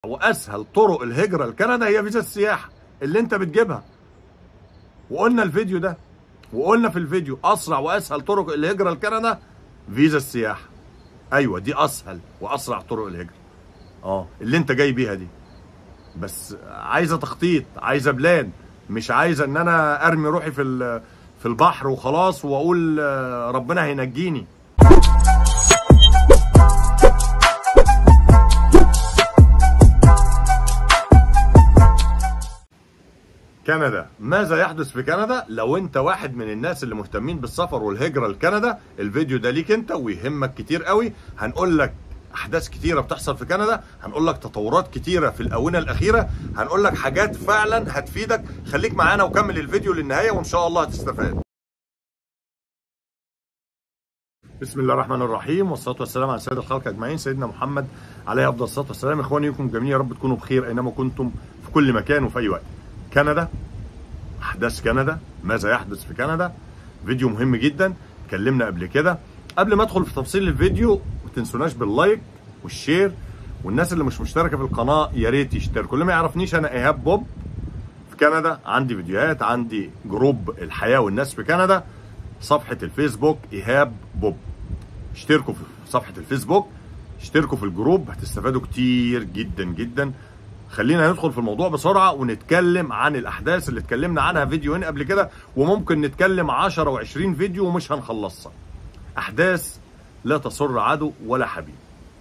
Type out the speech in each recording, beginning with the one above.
واسهل طرق الهجره لكندا هي فيزا السياحه اللي انت بتجيبها وقلنا الفيديو ده وقلنا في الفيديو اسرع واسهل طرق الهجره لكندا فيزا السياحه ايوه دي اسهل واسرع طرق الهجره اه اللي انت جاي بيها دي بس عايزه تخطيط عايزه بلان مش عايزه ان انا ارمي روحي في ال- في البحر وخلاص واقول آه، ربنا هينجيني كندا ماذا يحدث في كندا لو انت واحد من الناس اللي مهتمين بالسفر والهجره لكندا الفيديو ده ليك انت ويهمك كتير قوي هنقول لك احداث كتيره بتحصل في كندا هنقول لك تطورات كتيره في الاونه الاخيره هنقول لك حاجات فعلا هتفيدك خليك معانا وكمل الفيديو للنهايه وان شاء الله هتستفاد بسم الله الرحمن الرحيم والصلاه والسلام على سيد الخلق اجمعين سيدنا محمد عليه افضل الصلاه والسلام اخواني لكم جميعا يا رب تكونوا بخير اينما كنتم في كل مكان وفي اي وقت كندا احداث كندا ماذا يحدث في كندا فيديو مهم جدا اتكلمنا قبل كده قبل ما ادخل في تفصيل الفيديو ما تنسوناش باللايك والشير والناس اللي مش مشتركه في القناه يا ريت يشتركوا اللي ما يعرفنيش انا ايهاب بوب في كندا عندي فيديوهات عندي جروب الحياه والناس في كندا صفحه الفيسبوك ايهاب بوب اشتركوا في صفحه الفيسبوك اشتركوا في الجروب هتستفادوا كتير جدا جدا خلينا ندخل في الموضوع بسرعه ونتكلم عن الاحداث اللي اتكلمنا عنها فيديوهين قبل كده وممكن نتكلم 10 و20 فيديو ومش هنخلصها احداث لا تسر عدو ولا حبيب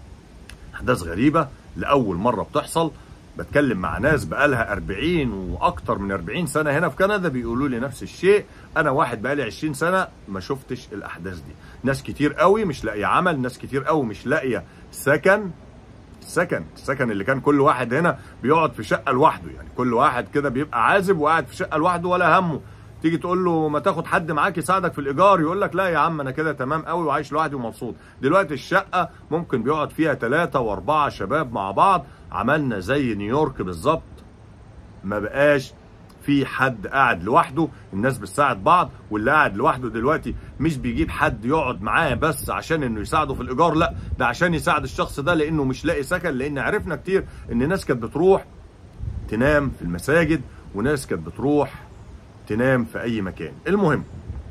احداث غريبه لاول مره بتحصل بتكلم مع ناس بقالها 40 واكتر من 40 سنه هنا في كندا بيقولوا لي نفس الشيء انا واحد بقالي 20 سنه ما شفتش الاحداث دي ناس كتير قوي مش لاقيه عمل ناس كتير قوي مش لاقيه سكن السكن السكن اللي كان كل واحد هنا بيقعد في شقه لوحده يعني كل واحد كده بيبقى عازب وقاعد في شقه لوحده ولا همه تيجي تقول له ما تاخد حد معاك يساعدك في الايجار يقول لك لا يا عم انا كده تمام قوي وعايش لوحدي ومبسوط دلوقتي الشقه ممكن بيقعد فيها ثلاثة واربعة شباب مع بعض عملنا زي نيويورك بالظبط ما بقاش في حد قاعد لوحده الناس بتساعد بعض واللي قاعد لوحده دلوقتي مش بيجيب حد يقعد معاه بس عشان انه يساعده في الايجار لا ده عشان يساعد الشخص ده لانه مش لاقي سكن لان عرفنا كتير ان ناس كانت بتروح تنام في المساجد وناس كانت بتروح تنام في اي مكان المهم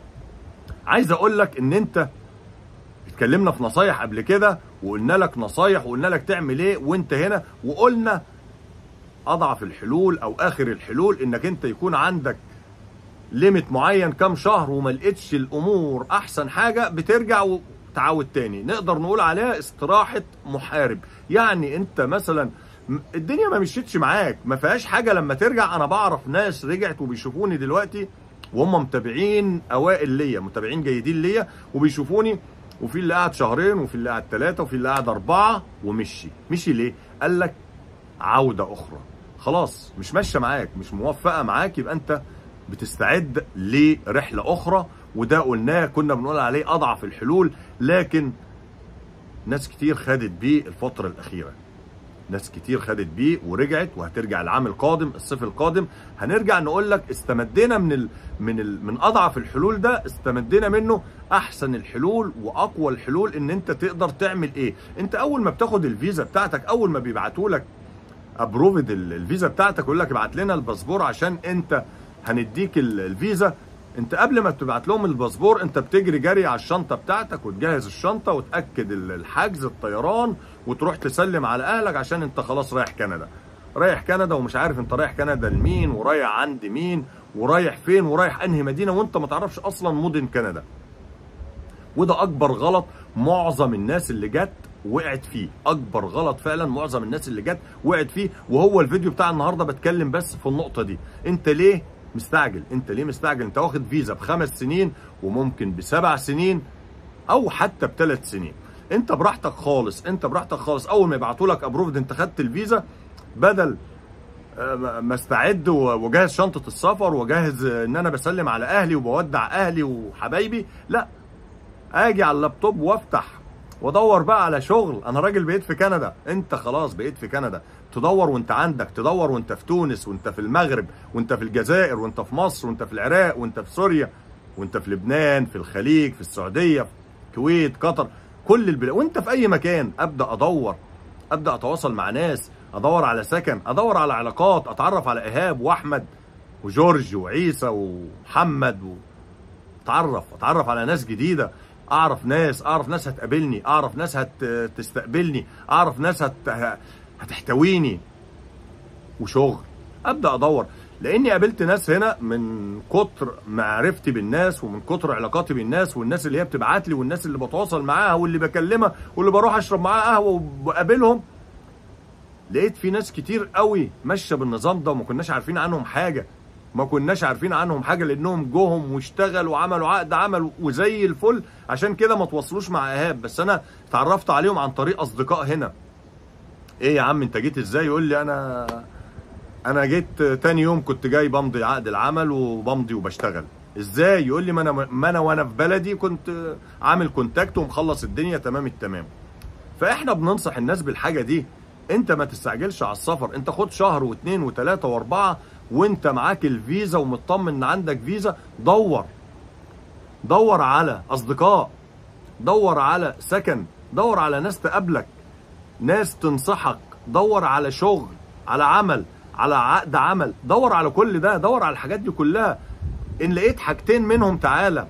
عايز اقول لك ان انت اتكلمنا في نصايح قبل كده وقلنا لك نصايح وقلنا لك تعمل ايه وانت هنا وقلنا اضعف الحلول او اخر الحلول انك انت يكون عندك ليميت معين كام شهر وما لقيتش الامور احسن حاجه بترجع وتعود تاني نقدر نقول عليها استراحه محارب يعني انت مثلا م- الدنيا ما مشيتش معاك ما فيهاش حاجه لما ترجع انا بعرف ناس رجعت وبيشوفوني دلوقتي وهم متابعين اوائل ليا متابعين جيدين ليا وبيشوفوني وفي اللي قعد شهرين وفي اللي قعد ثلاثه وفي اللي قعد اربعه ومشي مشي ليه قال لك عوده اخرى خلاص مش ماشيه معاك مش موفقه معاك يبقى انت بتستعد لرحله اخرى وده قلناه كنا بنقول عليه اضعف الحلول لكن ناس كتير خدت بيه الفتره الاخيره ناس كتير خدت بيه ورجعت وهترجع العام القادم الصيف القادم هنرجع نقول لك استمدينا من ال من ال من اضعف الحلول ده استمدينا منه احسن الحلول واقوى الحلول ان انت تقدر تعمل ايه انت اول ما بتاخد الفيزا بتاعتك اول ما بيبعتوا لك ابروفد الفيزا بتاعتك يقول لك ابعت لنا الباسبور عشان انت هنديك ال- الفيزا انت قبل ما تبعت لهم الباسبور انت بتجري جري على الشنطه بتاعتك وتجهز الشنطه وتاكد ال- الحجز الطيران وتروح تسلم على اهلك عشان انت خلاص رايح كندا رايح كندا ومش عارف انت رايح كندا لمين ورايح عند مين ورايح فين ورايح انهي مدينه وانت ما تعرفش اصلا مدن كندا وده اكبر غلط معظم الناس اللي جت وقعت فيه اكبر غلط فعلا معظم الناس اللي جت وقعت فيه وهو الفيديو بتاع النهارده بتكلم بس في النقطه دي انت ليه مستعجل انت ليه مستعجل انت واخد فيزا بخمس سنين وممكن بسبع سنين او حتى بثلاث سنين انت براحتك خالص انت براحتك خالص اول ما يبعتوا لك ابروفد انت خدت الفيزا بدل آه، ما استعد واجهز شنطه السفر واجهز آه، ان انا بسلم على اهلي وبودع اهلي وحبايبي لا اجي على اللابتوب وافتح وادور بقى على شغل انا راجل بقيت في كندا انت خلاص بقيت في كندا تدور وانت عندك تدور وانت في تونس وانت في المغرب وانت في الجزائر وانت في مصر وانت في العراق وانت في سوريا وانت في لبنان في الخليج في السعوديه في الكويت قطر كل البلاد وانت في اي مكان ابدا ادور ابدا اتواصل مع ناس ادور على سكن ادور على علاقات اتعرف على ايهاب واحمد وجورج وعيسى ومحمد و... اتعرف اتعرف على ناس جديده اعرف ناس اعرف ناس هتقابلني اعرف ناس هتستقبلني اعرف ناس هت... هتحتويني وشغل ابدا ادور لاني قابلت ناس هنا من كتر معرفتي بالناس ومن كتر علاقاتي بالناس والناس اللي هي بتبعت لي والناس اللي بتواصل معاها واللي بكلمها واللي بروح اشرب معاها قهوه وبقابلهم لقيت في ناس كتير قوي ماشيه بالنظام ده وما كناش عارفين عنهم حاجه ما كناش عارفين عنهم حاجه لانهم جوهم واشتغلوا وعملوا عقد عمل وزي الفل عشان كده ما تواصلوش مع ايهاب بس انا اتعرفت عليهم عن طريق اصدقاء هنا ايه يا عم انت جيت ازاي يقول لي انا انا جيت تاني يوم كنت جاي بمضي عقد العمل وبمضي وبشتغل ازاي يقول لي ما انا ما انا وانا في بلدي كنت عامل كونتاكت ومخلص الدنيا تمام التمام فاحنا بننصح الناس بالحاجه دي انت ما تستعجلش على السفر انت خد شهر واثنين وثلاثه واربعه وانت معاك الفيزا ومطمن ان عندك فيزا دور دور على اصدقاء دور على سكن دور على ناس تقابلك ناس تنصحك دور على شغل على عمل على عقد عمل دور على كل ده دور على الحاجات دي كلها ان لقيت حاجتين منهم تعالى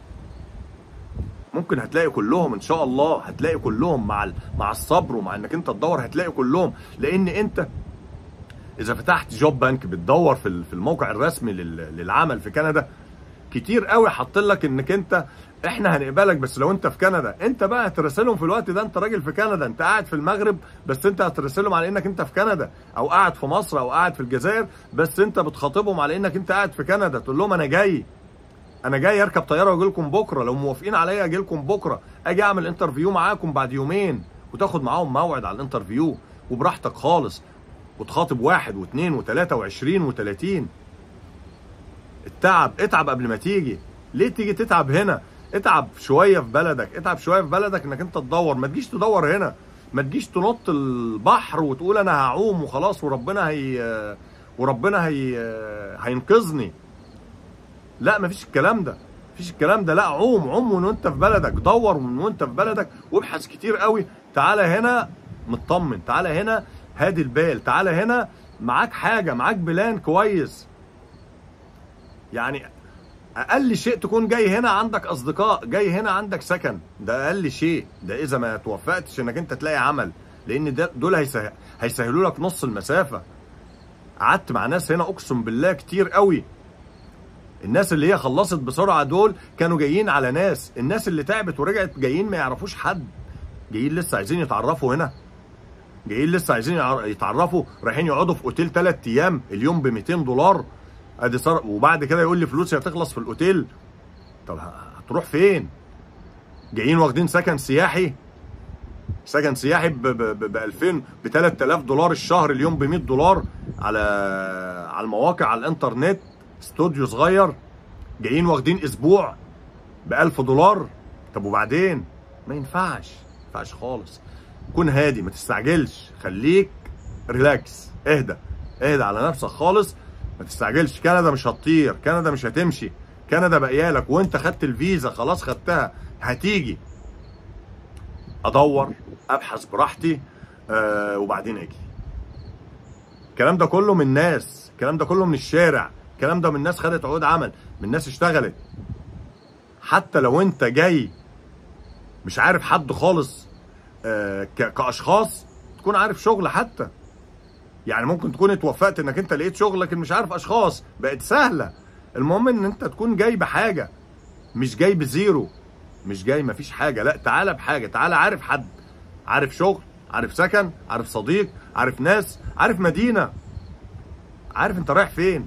ممكن هتلاقي كلهم ان شاء الله هتلاقي كلهم مع مع الصبر ومع انك انت تدور هتلاقي كلهم لان انت اذا فتحت جوب بانك بتدور في في الموقع الرسمي للعمل في كندا كتير قوي حاطين لك انك انت احنا هنقبلك بس لو انت في كندا انت بقى هترسلهم في الوقت ده انت راجل في كندا انت قاعد في المغرب بس انت هترسلهم على انك انت في كندا او قاعد في مصر او قاعد في الجزائر بس انت بتخاطبهم على انك انت قاعد في كندا تقول لهم انا جاي انا جاي اركب طياره واجي لكم بكره لو موافقين عليا اجي لكم بكره اجي اعمل انترفيو معاكم بعد يومين وتاخد معاهم موعد على الانترفيو وبراحتك خالص وتخاطب واحد واثنين وثلاثه وعشرين وثلاثين التعب اتعب قبل ما تيجي ليه تيجي تتعب هنا اتعب شويه في بلدك اتعب شويه في بلدك انك انت تدور ما تجيش تدور هنا ما تجيش تنط البحر وتقول انا هعوم وخلاص وربنا هي وربنا هي هينقذني لا مفيش الكلام ده مفيش الكلام ده لا عوم عوم من وانت في بلدك دور من وانت في بلدك وابحث كتير قوي تعالى هنا مطمن تعالى هنا هادي البال تعالى هنا معاك حاجه معاك بلان كويس يعني اقل شيء تكون جاي هنا عندك اصدقاء جاي هنا عندك سكن ده اقل شيء ده اذا ما توفقتش انك انت تلاقي عمل لان ده دول هيسه... هيسهلوا لك نص المسافه قعدت مع ناس هنا اقسم بالله كتير قوي الناس اللي هي خلصت بسرعه دول كانوا جايين على ناس الناس اللي تعبت ورجعت جايين ما يعرفوش حد جايين لسه عايزين يتعرفوا هنا جايين لسه عايزين يتعرفوا رايحين يقعدوا في اوتيل ثلاث ايام اليوم ب 200 دولار ادي صار وبعد كده يقول لي فلوسي هتخلص في الاوتيل طب هتروح فين جايين واخدين سكن سياحي سكن سياحي ب ب 2000 ب 3000 دولار الشهر اليوم ب 100 دولار على على المواقع على الانترنت استوديو صغير جايين واخدين اسبوع ب 1000 دولار طب وبعدين ما ينفعش ما ينفعش خالص كن هادي ما تستعجلش خليك ريلاكس اهدى اهدى على نفسك خالص ما تستعجلش كندا مش هتطير كندا مش هتمشي كندا بقيالك وانت خدت الفيزا خلاص خدتها هتيجي ادور ابحث براحتي آه وبعدين اجي الكلام ده كله من ناس الكلام ده كله من الشارع الكلام ده من ناس خدت عقود عمل من ناس اشتغلت حتى لو انت جاي مش عارف حد خالص آه كاشخاص تكون عارف شغل حتى يعني ممكن تكون اتوفقت انك انت لقيت شغل لكن مش عارف اشخاص بقت سهله المهم ان انت تكون جاي بحاجه مش جاي بزيرو مش جاي مفيش حاجه لا تعالى بحاجه تعالى عارف حد عارف شغل عارف سكن عارف صديق عارف ناس عارف مدينه عارف انت رايح فين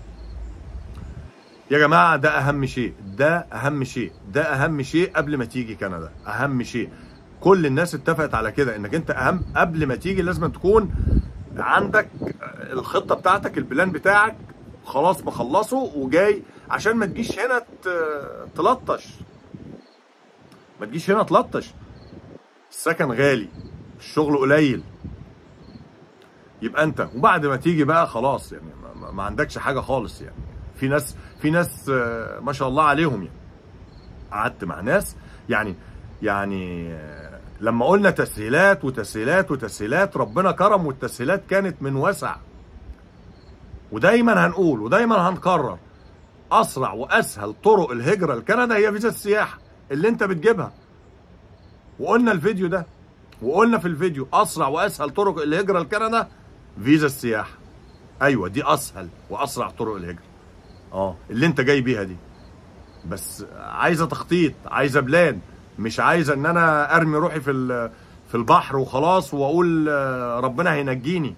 يا جماعه ده اهم شيء ده اهم شيء ده اهم شيء قبل ما تيجي كندا اهم شيء كل الناس اتفقت على كده انك انت اهم قبل ما تيجي لازم تكون عندك الخطه بتاعتك البلان بتاعك خلاص مخلصه وجاي عشان ما تجيش هنا تلطش ما تجيش هنا تلطش السكن غالي الشغل قليل يبقى انت وبعد ما تيجي بقى خلاص يعني ما, ما عندكش حاجه خالص يعني في ناس في ناس ما شاء الله عليهم يعني قعدت مع ناس يعني يعني لما قلنا تسهيلات وتسهيلات وتسهيلات ربنا كرم والتسهيلات كانت من وسع ودايما هنقول ودايما هنكرر اسرع واسهل طرق الهجره لكندا هي فيزا السياحه اللي انت بتجيبها وقلنا الفيديو ده وقلنا في الفيديو اسرع واسهل طرق الهجره لكندا فيزا السياحه ايوه دي اسهل واسرع طرق الهجره اه اللي انت جاي بيها دي بس عايزه تخطيط عايزه بلان مش عايزه ان انا ارمي روحي في ال- في البحر وخلاص واقول آه، ربنا هينجيني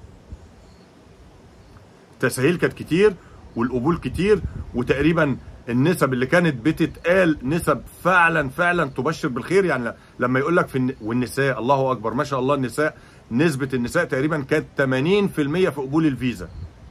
التسهيل كانت كتير والقبول كتير وتقريبا النسب اللي كانت بتتقال نسب فعلا فعلا تبشر بالخير يعني لما يقول لك في الن... والنساء الله اكبر ما شاء الله النساء نسبة النساء تقريبا كانت 80% في قبول الفيزا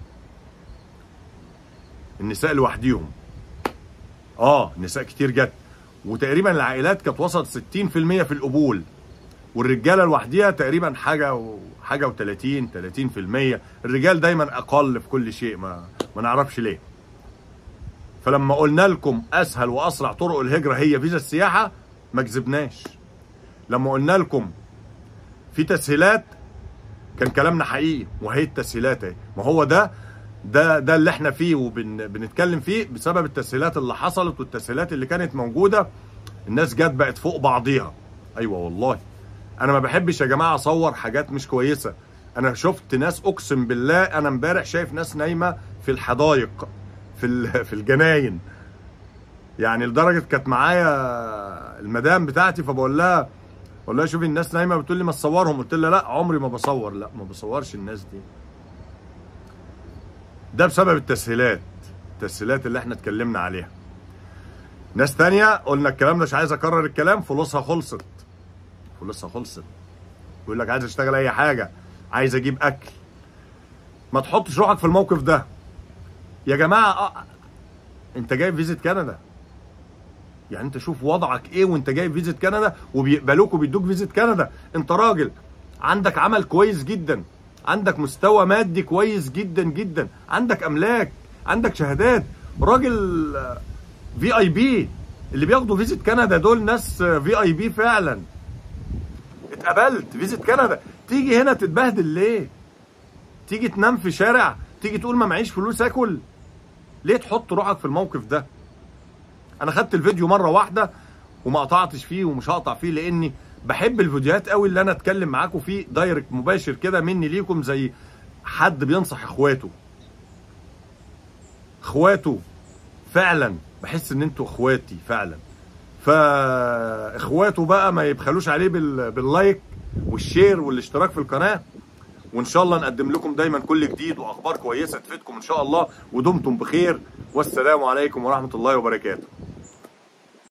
النساء لوحديهم اه نساء كتير جت وتقريبا العائلات كانت وصلت 60% في القبول والرجاله لوحديها تقريبا حاجه و... حاجه و30 30% الرجال دايما اقل في كل شيء ما ما نعرفش ليه فلما قلنا لكم اسهل واسرع طرق الهجره هي فيزا السياحه ما كذبناش لما قلنا لكم في تسهيلات كان كلامنا حقيقي وهي التسهيلات اهي ما هو ده ده ده اللي احنا فيه وبنتكلم فيه بسبب التسهيلات اللي حصلت والتسهيلات اللي كانت موجوده الناس جت بقت فوق بعضيها ايوه والله انا ما بحبش يا جماعه اصور حاجات مش كويسه انا شفت ناس اقسم بالله انا امبارح شايف ناس نايمه في الحدائق في ال- في الجناين يعني لدرجه كانت معايا المدام بتاعتي فبقول لها بقول لها شوفي الناس نايمه بتقول لي ما تصورهم قلت لها لا عمري ما بصور لا ما بصورش الناس دي ده بسبب التسهيلات التسهيلات اللي احنا اتكلمنا عليها ناس تانية قلنا الكلام ده مش عايز اكرر الكلام فلوسها خلصت فلوسها خلصت يقول لك عايز اشتغل اي حاجه عايز اجيب اكل ما تحطش روحك في الموقف ده يا جماعه آه، انت جايب فيزيت كندا يعني انت شوف وضعك ايه وانت جايب فيزيت كندا وبيقبلوك وبيدوك فيزيت كندا انت راجل عندك عمل كويس جدا عندك مستوى مادي كويس جدا جدا عندك املاك عندك شهادات راجل في اي بي اللي بياخدوا فيزيت كندا دول ناس في اي بي فعلا اتقبلت فيزيت كندا تيجي هنا تتبهدل ليه تيجي تنام في شارع تيجي تقول ما معيش فلوس اكل ليه تحط روحك في الموقف ده انا خدت الفيديو مره واحده وما قطعتش فيه ومش هقطع فيه لاني بحب الفيديوهات قوي اللي انا اتكلم معاكم فيه دايركت مباشر كده مني ليكم زي حد بينصح اخواته اخواته فعلا بحس ان انتوا اخواتي فعلا فاخواته بقى ما يبخلوش عليه بال... باللايك والشير والاشتراك في القناه وان شاء الله نقدم لكم دايما كل جديد واخبار كويسه تفيدكم ان شاء الله ودمتم بخير والسلام عليكم ورحمه الله وبركاته